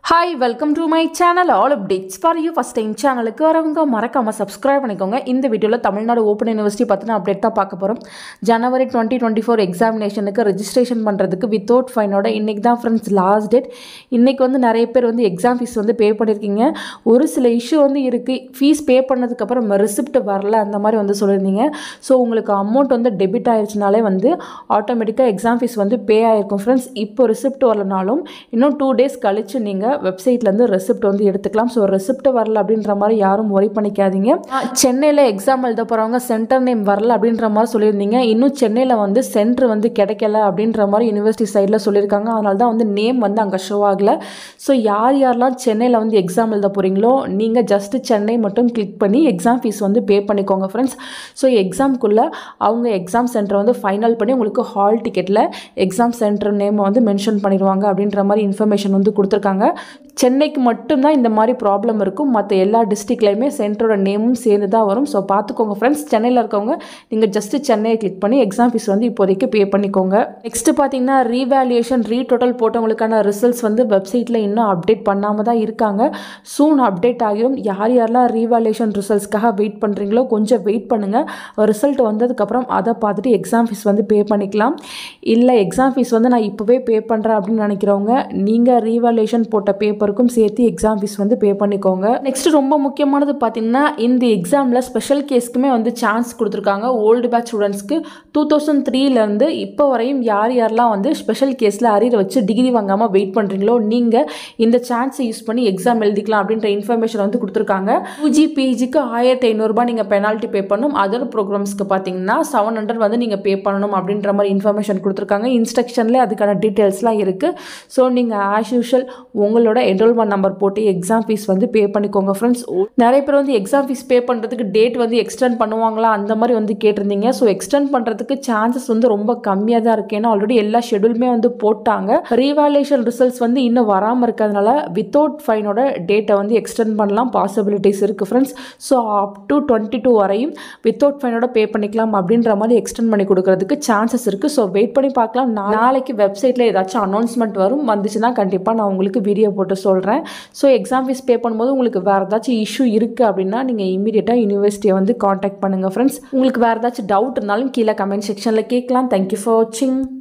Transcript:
hi welcome to my channel all updates for you first time சேனலுக்கு வரவங்க மறக்காமல் subscribe பண்ணிக்கோங்க இந்த வீடியோவில் தமிழ்நாடு ஓப்பன் யூனிவர்சிட்டி பற்றின அப்டேட் தான் பார்க்க போகிறோம் ஜனவரி டுவெண்ட்டி டுவெண்ட்டி ஃபோர் எக்ஸாமினேஷனுக்கு ரெஜிஸ்ட்ரேஷன் பண்ணுறதுக்கு வித்தவுட் ஃபைனோட இன்றைக்கி தான் ஃப்ரெண்ட்ஸ் லாஸ்ட் டேட் இன்றைக்கி வந்து நிறைய பேர் வந்து எக்ஸாம் ஃபீஸ் வந்து பே பண்ணியிருக்கீங்க ஒரு சில இஷ்யூ வந்து இருக்குது ஃபீஸ் பே பண்ணதுக்கப்புறம் ரிசிப்ட் வரல அந்த மாதிரி வந்து சொல்லியிருந்தீங்க ஸோ உங்களுக்கு அமௌண்ட் வந்து டெபிட் ஆயிடுச்சுனாலே வந்து ஆட்டோமேட்டிக்காக எக்ஸாம் ஃபீஸ் வந்து பே ஆகிருக்கும் ஃப்ரெண்ட்ஸ் இப்போ ரிசிப்ட் வரலனாலும் இன்னும் டூ டேஸ் கழிச்சு நீங்கள் வெப்சைட்லேருந்து ரெசிப்ட் வந்து எடுத்துக்கலாம் ஸோ ரெசிப்ட் வரல அப்படின்ற மாதிரி யாரும் ஒரி பண்ணிக்காதீங்க சென்னையில் எக்ஸாம் எழுத போகிறவங்க சென்டர் நேம் வரல அப்படின்ற மாதிரி சொல்லியிருந்தீங்க இன்னும் சென்னையில் வந்து சென்டர் வந்து கிடைக்கல அப்படின்ற மாதிரி யூனிவர்சிட்டி சைடில் சொல்லியிருக்காங்க அதனால தான் வந்து நேம் வந்து அங்கே ஷோ ஆகலை ஸோ யார் யாரெல்லாம் சென்னையில் வந்து எக்ஸாம் எழுத போகிறீங்களோ நீங்கள் ஜஸ்ட்டு சென்னை மட்டும் கிளிக் பண்ணி எக்ஸாம் ஃபீஸ் வந்து பே பண்ணிக்கோங்க ஃப்ரெண்ட்ஸ் ஸோ எக்ஸாம்க்குள்ளே அவங்க எக்ஸாம் சென்டரை வந்து ஃபைனல் பண்ணி உங்களுக்கு ஹால் டிக்கெட்டில் எக்ஸாம் சென்டர் நேம் வந்து மென்ஷன் பண்ணிடுவாங்க அப்படின்ற மாதிரி இன்ஃபர்மேஷன் வந்து கொடுத்துருக்காங்க சென்னைக்கு மட்டும்தான் இந்த மாதிரி ப்ராப்ளம் இருக்கும் மற்ற எல்லா டிஸ்ட்ரிக்ட்லையுமே சென்டரோட நேமும் சேர்ந்து தான் வரும் ஸோ பார்த்துக்கோங்க ஃப்ரெண்ட்ஸ் சென்னையில் இருக்கவங்க நீங்கள் ஜஸ்ட்டு சென்னையை கிளிக் பண்ணி எக்ஸாம் ஃபீஸ் வந்து இப்போதைக்கு பே பண்ணிக்கோங்க நெக்ஸ்ட்டு பார்த்தீங்கன்னா ரீவேல்யூஷன் ரீடோட்டல் போட்டவங்களுக்கான ரிசல்ட்ஸ் வந்து வெப்சைட்டில் இன்னும் அப்டேட் பண்ணாமல் தான் இருக்காங்க சூன் அப்டேட் ஆகிரும் யார் யாரெல்லாம் ரீவேல்யூஷன் ரிசல்ட்ஸ்க்காக வெயிட் பண்ணுறீங்களோ கொஞ்சம் வெயிட் பண்ணுங்கள் ரிசல்ட் வந்ததுக்கப்புறம் அதை பார்த்துட்டு எக்ஸாம் ஃபீஸ் வந்து பே பண்ணிக்கலாம் இல்லை எக்ஸாம் ஃபீஸ் வந்து நான் இப்போவே பே பண்ணுறேன் அப்படின்னு நினைக்கிறவங்க நீங்கள் ரீவேல்யூஷன் போட்ட பேப்பருக்கும் சேர்த்து எக்ஸாம் ஃபீஸ் வந்து பே பண்ணிக்கோங்க நெக்ஸ்ட் ரொம்ப முக்கியமானது பார்த்தீங்கன்னா இந்த எக்ஸாமில் ஸ்பெஷல் கேஸ்க்குமே வந்து சான்ஸ் கொடுத்துருக்காங்க ஓல்டு பேட்ச் ஸ்டூடெண்ட்ஸ்க்கு டூ தௌசண்ட் த்ரீலேருந்து இப்போ வரையும் யார் யாரெல்லாம் வந்து ஸ்பெஷல் கேஸில் அரியர் வச்சு டிகிரி வாங்காமல் வெயிட் பண்ணுறீங்களோ நீங்கள் இந்த சான்ஸை யூஸ் பண்ணி எக்ஸாம் எழுதிக்கலாம் அப்படின்ற இன்ஃபர்மேஷன் வந்து கொடுத்துருக்காங்க யூஜி பிஜிக்கு ஆயிரத்தி ஐநூறுரூபா நீங்கள் பெனால்ட்டி பே பண்ணணும் அதர் ப்ரோக்ராம்ஸ்க்கு பார்த்தீங்கன்னா செவன் ஹண்ட்ரட் வந்து நீங்கள் பே பண்ணணும் அப்படின்ற மாதிரி இன்ஃபர்மேஷன் கொடுத்துருக்காங்க இன்ஸ்ட்ரக்ஷன்லேயே அதுக்கான டீட்டெயில்ஸ்லாம் இருக்குது ஸோ நீங்கள் ஆஸ் யூஷுவல் உங்களோட என்ரோல்மெண்ட் நம்பர் போட்டு எக்ஸாம் ஃபீஸ் வந்து பே பண்ணிக்கோங்க ஃப்ரெண்ட்ஸ் நிறைய பேர் வந்து எக்ஸாம் ஃபீஸ் பே பண்ணுறதுக்கு டேட் வந்து எக்ஸ்டெண்ட் பண்ணுவாங்களா அந்த மாதிரி வந்து கேட்டிருந்தீங்க ஸோ எக்ஸ்டெண்ட் பண்ணுறதுக்கு சான்சஸ் வந்து ரொம்ப கம்மியாக தான் இருக்குது ஏன்னா ஆல்ரெடி எல்லா ஷெடியூலுமே வந்து போட்டாங்க ரீவாலேஷன் ரிசல்ட்ஸ் வந்து இன்னும் வராமல் இருக்கிறதுனால வித்தவுட் ஃபைனோட டேட்டை வந்து எக்ஸ்டெண்ட் பண்ணலாம் பாசிபிலிட்டிஸ் இருக்குது friends so up to twenty two வரையும் வித்தவுட் ஃபைனோட பே பண்ணிக்கலாம் அப்படின்ற மாதிரி எக்ஸ்டெண்ட் பண்ணி கொடுக்கறதுக்கு சான்சஸ் இருக்குது ஸோ வெயிட் பண்ணி பார்க்கலாம் நாளைக்கு வெப்சைட்டில் ஏதாச்சும் அனௌன்ஸ்மெண்ட் வரும் வந்துச்சுன்னா கண்டிப்பாக நான் உங்களுக்கு வீடியோ போட்டு சொல்கிறேன் ஸோ எக்ஸாம் ஃபீஸ் பே பண்ணும்போது உங்களுக்கு வேறு ஏதாச்சும் இஷ்யூ இருக்குது அப்படின்னா நீங்கள் இமீடியட்டாக யூனிவர்சிட்டியை வந்து காண்டாக்ட் பண்ணுங்கள் ஃப்ரெண்ட்ஸ் உங்களுக்கு வேறு ஏதாச்சும் டவுட் இருந்தாலும் கீழே கமெண்ட் செக்ஷனில் கேட்கலாம் தேங்க்யூ ஃபார் வாட்சிங்